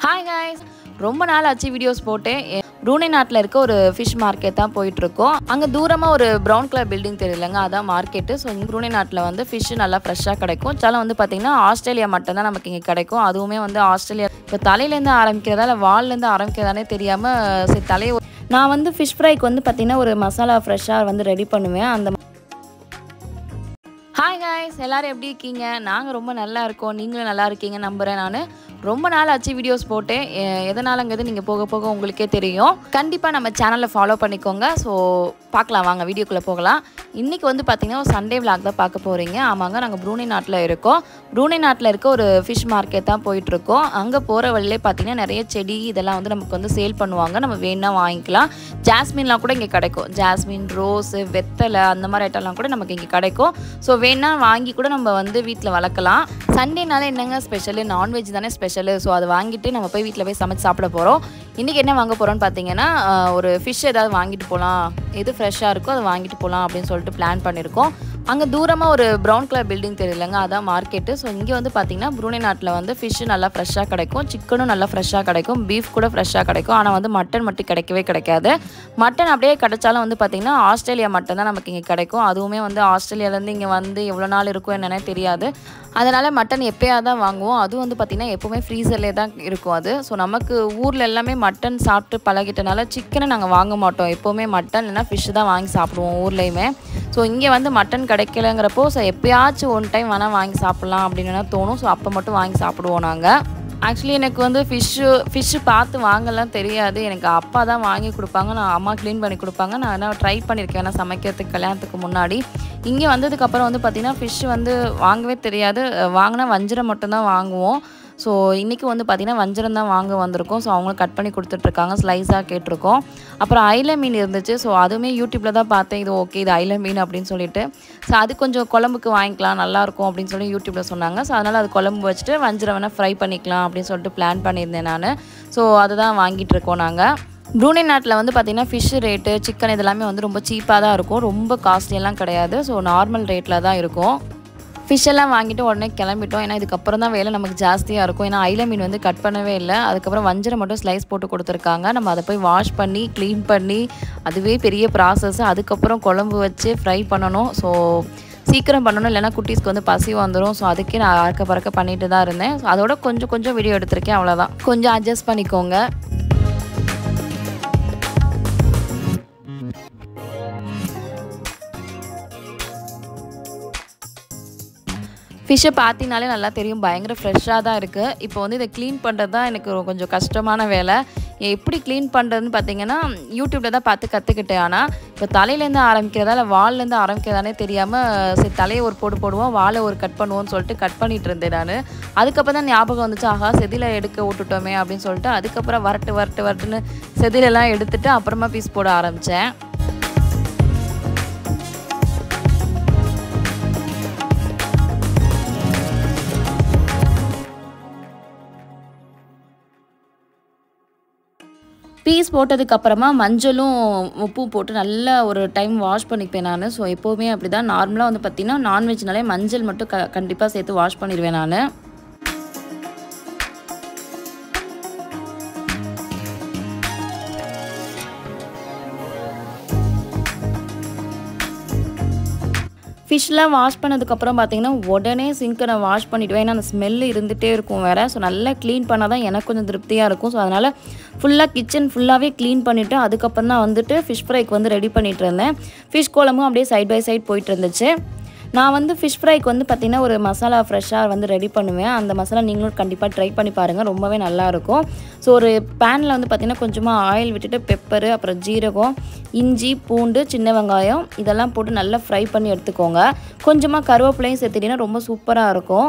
hi guys ரொம்ப நாள் ஆச்சு வீடியோஸ் போட்டு ரூனே நாட்டில் இருக்க ஒரு ஃபிஷ் மார்க்கெட் தான் போயிட்டுருக்கோம் அங்கே தூரமாக ஒரு ப்ரௌன் கலர் பில்டிங் தெரியலங்க அதான் மார்க்கெட்டு ஸோ இங்கே ரூனே நாட்டில் வந்து ஃபிஷ் நல்லா ஃப்ரெஷ்ஷாக கிடைக்கும் சில வந்து பார்த்திங்கன்னா ஆஸ்திரேலியா மட்டும்தான் நமக்கு இங்கே கிடைக்கும் அதுவுமே வந்து ஆஸ்திரேலியா இப்போ தலையிலேருந்து ஆரம்பிக்கிறதா இல்லை வால்லேருந்து ஆரம்பிக்கிறதானே தெரியாமல் சரி தலையை நான் வந்து ஃபிஷ் ஃப்ரைக்கு வந்து பார்த்திங்கன்னா ஒரு மசாலா ஃப்ரெஷ்ஷாக வந்து ரெடி பண்ணுவேன் அந்த ஹாய் காய்ஸ் எல்லாரும் எப்படி இருக்கீங்க நாங்கள் ரொம்ப நல்லா இருக்கோம் நீங்களும் நல்லா இருக்கீங்க நம்புகிறேன் நான் ரொம்ப நாள் ஆச்சு வீடியோஸ் போட்டு எ- எதனாலங்கிறது நீங்கள் போக போக உங்களுக்கே தெரியும் கண்டிப்பாக நம்ம சேனலை ஃபாலோ பண்ணிக்கோங்க ஸோ பார்க்கலாம் வாங்க வீடியோக்குள்ளே போகலாம் இன்றைக்கி வந்து பார்த்திங்கன்னா ஒரு சண்டே vlog தான் பார்க்க போகிறீங்க ஆமாங்க நாங்கள் ப்ரூனே நாட்டில் இருக்கோம் ப்ரூனே நாட்டில் இருக்க ஒரு ஃபிஷ் மார்க்கெட் தான் போயிட்டுருக்கோம் அங்கே போகிற வழியிலே பார்த்திங்கன்னா நிறைய செடி இதெல்லாம் வந்து நமக்கு வந்து சேல் பண்ணுவாங்க நம்ம வேணா வாங்கிக்கலாம் ஜாஸ்மின்லாம் கூட இங்கே கிடைக்கும் ஜாஸ்மின் ரோஸு வெத்தலை அந்த மாதிரி ஐட்டம்லாம் கூட நமக்கு இங்கே கிடைக்கும் ஸோ வேணா வாங்கி கூட நம்ம வந்து வீட்டில் வளர்க்கலாம் சண்டேனால என்னங்க ஸ்பெஷலு நான்வெஜ் தானே ஸ்பெஷலு ஸோ அதை வாங்கிட்டு நம்ம போய் வீட்டில் போய் சமைச்சு சாப்பிட போகிறோம் இன்றைக்கி என்ன வாங்க போகிறோம்னு பார்த்தீங்கன்னா ஆஹ், ஒரு ஃபிஷ் ஏதாவது வாங்கிட்டு போகலாம் எது ஃப்ரெஷ்ஷாக இருக்கோ அதை வாங்கிட்டு போகலாம் அப்படின்னு சொல்லிட்டு பிளான் பண்ணியிருக்கோம் அங்கே தூரமாக ஒரு ப்ரௌன் கலர் பில்டிங் தெரியலங்க அதான் மார்க்கெட்டு ஸோ இங்கே வந்து பார்த்தீங்கன்னா ப்ரூனே நாட்டில் வந்து ஃபிஷ் நல்லா ஃப்ரெஷ்ஷாக கிடைக்கும் சிக்கனும் நல்லா ஃப்ரெஷ்ஷாக கிடைக்கும் பீஃப் கூட ஃப்ரெஷ்ஷாக கிடைக்கும் ஆனால் வந்து மட்டன் மட்டும் கிடைக்கவே கிடைக்காது மட்டன் அப்படியே கிடைச்சாலும் வந்து பார்த்திங்கன்னா ஆஸ்திரேலியா மட்டன் தான் நமக்கு இங்கே கிடைக்கும் அதுவுமே வந்து ஆஸ்திரேலியாலேருந்து இங்கே வந்து எவ்வளோ நாள் இருக்கும் என்னன்னே தெரியாது அதனால் மட்டன் எப்போயாவது தான் வாங்குவோம் அதுவும் வந்து பார்த்திங்கன்னா எப்போவுமே ஃப்ரீசர்லேயே தான் இருக்கும் அது ஸோ நமக்கு ஊரில் எல்லாமே மட்டன் சாப்பிட்டு பழகிட்டனால சிக்கனை நாங்கள் வாங்க மாட்டோம் எப்போவுமே மட்டன் இல்லைன்னா ஃபிஷ் தான் வாங்கி சாப்பிடுவோம் ஊர்லேயுமே ஸோ இங்கே வந்து மட்டன் கிடைக்கலங்கிறப்போ ஸோ எப்பயாச்சும் ஒன் டைம் வேணால் வாங்கி சாப்பிட்லாம் அப்படின்னு வேணா தோணும் ஸோ அப்போ மட்டும் வாங்கி சாப்பிடுவோம் நாங்கள் ஆக்சுவலி எனக்கு வந்து ஃபிஷ்ஷு ஃபிஷ்ஷு பார்த்து வாங்கலாம் தெரியாது எனக்கு அப்பா தான் வாங்கி கொடுப்பாங்க நான் அம்மா க்ளீன் பண்ணி கொடுப்பாங்க நான் என்ன ட்ரை பண்ணியிருக்கேன் நான் சமைக்கிறதுக்கு கல்யாணத்துக்கு முன்னாடி இங்கே வந்ததுக்கப்புறம் வந்து பார்த்திங்கன்னா ஃபிஷ் வந்து வாங்கவே தெரியாது அஹ் வாங்கினா வஞ்சிரம் மட்டும்தான் வாங்குவோம் ஸோ இன்றைக்கி வந்து பார்த்திங்கன்னா வஞ்சரம் தான் வாங்க வந்திருக்கோம் ஸோ அவங்களும் கட் பண்ணி கொடுத்துட்ருக்காங்க ஸ்லைஸாக கேட்டிருக்கோம் அப்புறம் ஐல மீன் இருந்துச்சு ஸோ அதுவுமே யூடியூப்பில் தான் பார்த்தேன் இது ஓகே இது ஐல மீன் அப்படின்னு சொல்லிட்டு ஸோ அது கொஞ்சம் குழம்புக்கு வாங்கிக்கலாம் நல்லாயிருக்கும் அப்படின்னு சொல்லி யூடியூப்பில் சொன்னாங்க ஸோ அதனால் அது குழம்பு வச்சுட்டு வஞ்சரம் வேணால் ஃப்ரை பண்ணிக்கலாம் அப்படின்னு சொல்லிட்டு பிளான் பண்ணியிருந்தேன் நான் ஸோ அதுதான் வாங்கிட்டு இருக்கோம் நாங்கள் ப்ரூனே நாட்டில் வந்து பார்த்திங்கன்னா ஃபிஷ் ரேட்டு சிக்கன் இதெல்லாமே வந்து ரொம்ப சீப்பாக தான் இருக்கும் ரொம்ப காஸ்ட்லியெல்லாம் கிடையாது ஸோ நார்மல் ரேட்டில் தான் இருக்கும் ஃபிஷ் எல்லாம் வாங்கிட்டு உடனே கிளம்பிட்டோம் ஏன்னா இதுக்கப்புறம் தான் வேலை நமக்கு ஜாஸ்தியாக இருக்கும் ஏன்னா ஐல மீன் வந்து கட் பண்ணவே இல்லை அதுக்கப்புறம் வஞ்சரை மட்டும் ஸ்லைஸ் போட்டு கொடுத்துருக்காங்க நம்ம அதை போய் வாஷ் பண்ணி க்ளீன் பண்ணி அதுவே பெரிய ப்ராசஸ் அதுக்கப்புறம் குழம்பு வச்சு ஃப்ரை பண்ணணும் ஸோ சீக்கிரம் பண்ணணும் இல்லைன்னா குட்டீஸ்க்கு வந்து பசி வந்துடும் ஸோ அதுக்கே நான் அறக்க பறக்க பண்ணிட்டு தான் இருந்தேன் ஸோ அதோட கொஞ்சம் கொஞ்சம் வீடியோ எடுத்திருக்கேன் அவ்வளோதான் கொஞ்சம் அட்ஜஸ்ட் பண்ணிக்கோங்க ஃபிஷ்ஷை பார்த்தீங்கனாலே நல்லா தெரியும் பயங்கர ஃப்ரெஷ்ஷாக தான் இருக்குது இப்போ வந்து இதை க்ளீன் பண்ணுறது தான் எனக்கு ஒரு கொஞ்சம் கஷ்டமான வேலை எப்படி க்ளீன் பண்ணுறதுன்னு பார்த்தீங்கன்னா யூடியூப்பில் தான் பார்த்து கற்றுக்கிட்டேன் ஆனால் இப்போ தலையிலேருந்து ஆரம்பிக்கிறதா இல்லை வால்லேருந்து ஆரம்பிக்கிறதானே தெரியாமல் சரி தலையை ஒரு போடு போடுவோம் வாழை ஒரு கட் பண்ணுவோம்னு சொல்லிட்டு கட் பண்ணிட்டு இருந்தேன் நான் அதுக்கப்புறம் தான் ஞாபகம் வந்துச்சு ஆஹா செதில எடுக்க விட்டுட்டோமே அப்படின்னு சொல்லிட்டு அதுக்கப்புறம் வரட்டு வரட்டு வரட்டுன்னு செதிலெல்லாம் எடுத்துட்டு அப்புறமா பீஸ் போட ஆரம்பித்தேன் பீஸ் போட்டதுக்கு அப்புறமா மஞ்சளும் உப்பும் போட்டு நல்லா ஒரு டைம் வாஷ் பண்ணிப்பேன் நான் ஸோ எப்போவுமே அப்படி தான் நார்மலாக வந்து பார்த்திங்கன்னா நான்வெஜ்னாலே மஞ்சள் மட்டும் க கண்டிப்பாக சேர்த்து வாஷ் பண்ணிடுவேன் நான் ஃபிஷ்லாம் வாஷ் பண்ணதுக்கப்புறம் பார்த்தீங்கன்னா உடனே சிங்க்கை நான் வாஷ் பண்ணிவிடுவேன் ஏன்னா அந்த ஸ்மெல் இருந்துகிட்டே இருக்கும் வேறு ஸோ நல்லா க்ளீன் பண்ணால் தான் எனக்கு கொஞ்சம் திருப்தியாக இருக்கும் ஸோ அதனால் ஃபுல்லாக கிச்சன் ஃபுல்லாகவே க்ளீன் பண்ணிவிட்டு அதுக்கப்புறம் தான் வந்துட்டு ஃபிஷ் ஃப்ரைக்கு வந்து ரெடி பண்ணிட்டு இருந்தேன் ஃபிஷ் குழம்பும் அப்படியே சைட் பை சைட் போயிட்டு இருந்துச்சு நான் வந்து ஃபிஷ் ஃப்ரைக்கு வந்து பார்த்திங்கன்னா ஒரு மசாலா ஃப்ரெஷ்ஷாக வந்து ரெடி பண்ணுவேன் அந்த மசாலா நீங்களும் கண்டிப்பாக ட்ரை பண்ணி பாருங்கள் ரொம்பவே நல்லாயிருக்கும் ஸோ ஒரு பேனில் வந்து பார்த்திங்கன்னா கொஞ்சமாக ஆயில் விட்டுட்டு பெப்பரு அப்புறம் ஜீரகம் இஞ்சி பூண்டு சின்ன வெங்காயம் இதெல்லாம் போட்டு நல்லா ஃப்ரை பண்ணி எடுத்துக்கோங்க கொஞ்சமாக கருவேப்பிலையும் சேர்த்துட்டிங்கன்னா ரொம்ப சூப்பராக இருக்கும்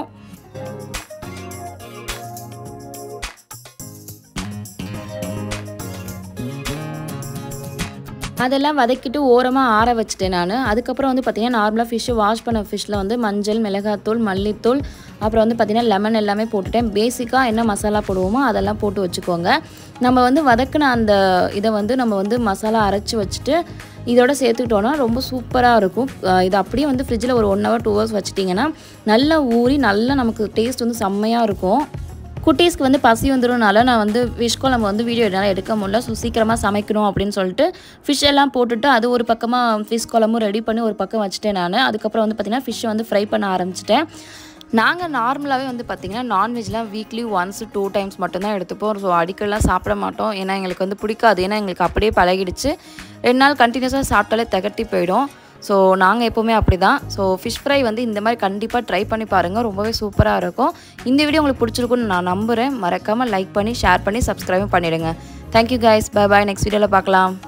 அதெல்லாம் வதக்கிட்டு ஓரமாக ஆற வச்சுட்டேன் நான் அதுக்கப்புறம் வந்து பார்த்திங்கன்னா நார்மலாக ஃபிஷ்ஷு வாஷ் பண்ண ஃபிஷ்ஷில் வந்து மஞ்சள் மிளகாத்தூள் மல்லித்தூள் அப்புறம் வந்து பார்த்திங்கன்னா லெமன் எல்லாமே போட்டுட்டேன் பேசிக்காக என்ன மசாலா போடுவோமோ அதெல்லாம் போட்டு வச்சுக்கோங்க நம்ம வந்து வதக்கின அந்த இதை வந்து நம்ம வந்து மசாலா அரைச்சி வச்சுட்டு இதோட சேர்த்துக்கிட்டோன்னா ரொம்ப சூப்பராக இருக்கும் அஹ் இது அப்படியே வந்து ஃப்ரிட்ஜில் ஒரு ஒன் ஹவர் டூ ஹவர்ஸ் வச்சிட்டிங்கன்னா நல்லா ஊறி நல்லா நமக்கு டேஸ்ட் வந்து செம்மையாக இருக்கும் குட்டீஸ்க்கு வந்து பசி வந்துடும்னால நான் வந்து ஃபிஷ் குழம்பு வந்து வீடியோ என்னால் எடுக்க முடியல ஸோ சீக்கிரமாக சமைக்கணும் அப்படின்னு சொல்லிட்டு ஃபிஷ் எல்லாம் போட்டுட்டு அது ஒரு பக்கமாக ஃபிஷ் குழம்பும் ரெடி பண்ணி ஒரு பக்கம் வச்சுட்டேன் நான் அதுக்கப்புறம் வந்து பார்த்திங்கன்னா ஃபிஷ்ஷை வந்து ஃப்ரை பண்ண ஆரம்பிச்சிட்டேன் நாங்கள் நார்மலாகவே வந்து பார்த்திங்கன்னா நான்வெஜ்லாம் வீக்லி ஒன்ஸ் டூ டைம்ஸ் மட்டும்தான் எடுத்துப்போம் ஸோ அடிக்கடிலாம் சாப்பிட மாட்டோம் ஏன்னா எங்களுக்கு வந்து பிடிக்காது ஏன்னா எங்களுக்கு அப்படியே பழகிடுச்சு ரெண்டு நாள் கண்டினியூஸாக சாப்பிட்டாலே திகட்டி போயிடும் ஸோ நாங்கள் எப்போவுமே அப்படி தான் ஸோ ஃபிஷ் ஃப்ரை வந்து இந்த மாதிரி கண்டிப்பாக ட்ரை பண்ணி பாருங்கள் ரொம்பவே சூப்பராக இருக்கும் இந்த வீடியோ உங்களுக்கு பிடிச்சிருக்குன்னு நான் நம்புகிறேன் மறக்காமல் லைக் பண்ணி ஷேர் பண்ணி சப்ஸ்கிரைபும் பண்ணிவிடுங்க thank you guys bye bye next வீடியோவில் பார்க்கலாம்